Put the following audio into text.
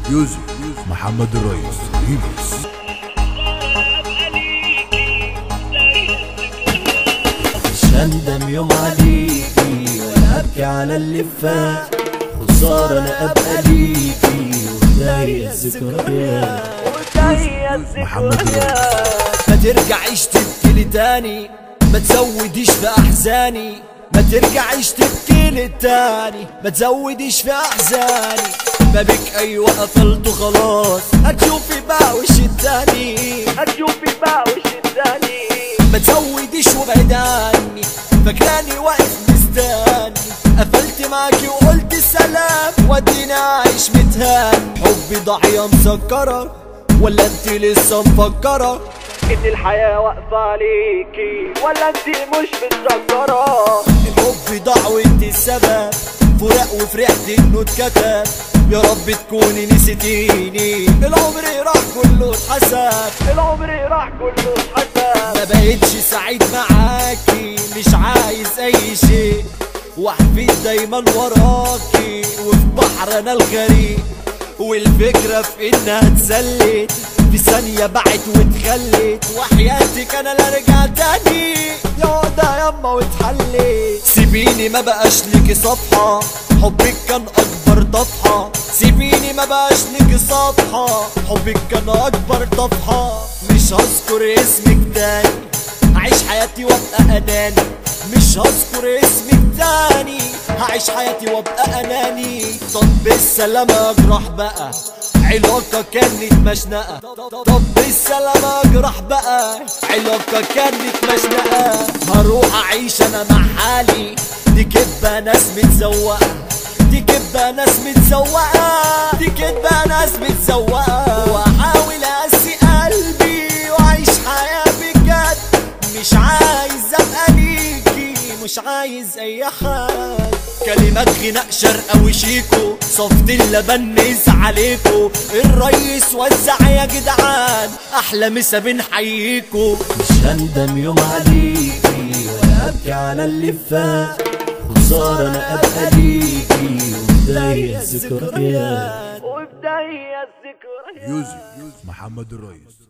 ميوزك محمد الرئيس ريمكس مش هندم يوم عليكي ولا ابكي على اللي فات خسارة انا ابقى ليكي وضايق الذكريات محمد الرئيس ما ترجعيش تبكي لي تاني ما تزوديش في احزاني ما ترجعيش تبكي لي تاني ما تزوديش في احزاني بابك ايوه قفلته خلاص هتشوفي بقى وش التاني هتشوفي بقى وش الثاني ما تزوديش وابعد عني فاكراني واقف مستني قفلت معاكي وقلت سلام وديني عايش متهان حبي ضاحية مسكرة ولا انت لسه مفكرة ان الحياة واقفة عليكي ولا انتي مش متذكرة الحب ضاع وانت السبب فراق وفرحت انه اتكتب يا رب تكوني نسيتيني العمر راح كله اتحسب العمر راح كله اتحسب ما بقتش سعيد معاكي مش عايز اي شيء وحفيد دايما وراكي وفي بحر انا الغريق والفكرة في انها اتسلت في ثانية بعت واتخلت وحياتك انا لا رجع تاني يا ده ياما واتحلت سيبيني ما بقاش ليكي صفحة حبك كان اكبر طفحة سيبيني ما بقاش ليكي صفحة حبك كان اكبر طفحة مش هذكر اسمك تاني هعيش حياتي وابقى اناني مش هذكر اسمك تاني هعيش حياتي وابقى اناني طب بالسلامة اجرح بقى علاقة كانت مشنقة طب بالسلامة اجرح بقى علاقة كانت مشنقة هروح اعيش انا مع حالي دي كدبة ناس متزوقة دي كدبة ناس متزوقة دي كدبة ناس متزوقة واحاول اقسي قلبي واعيش حياة بجد مش عايز ابقى ليكي مش عايز اي حد كلمات غناء شرقاوي شيكو صفت اللبن نز عليكو الريس وزع يا جدعان احلى مسا بنحييكو مش هندم يوم عليكي ولا ابكي على اللي فات خسارة انا ابقى ليكي وضايق الذكريات وبداية الذكريات ميوزك محمد الرئيس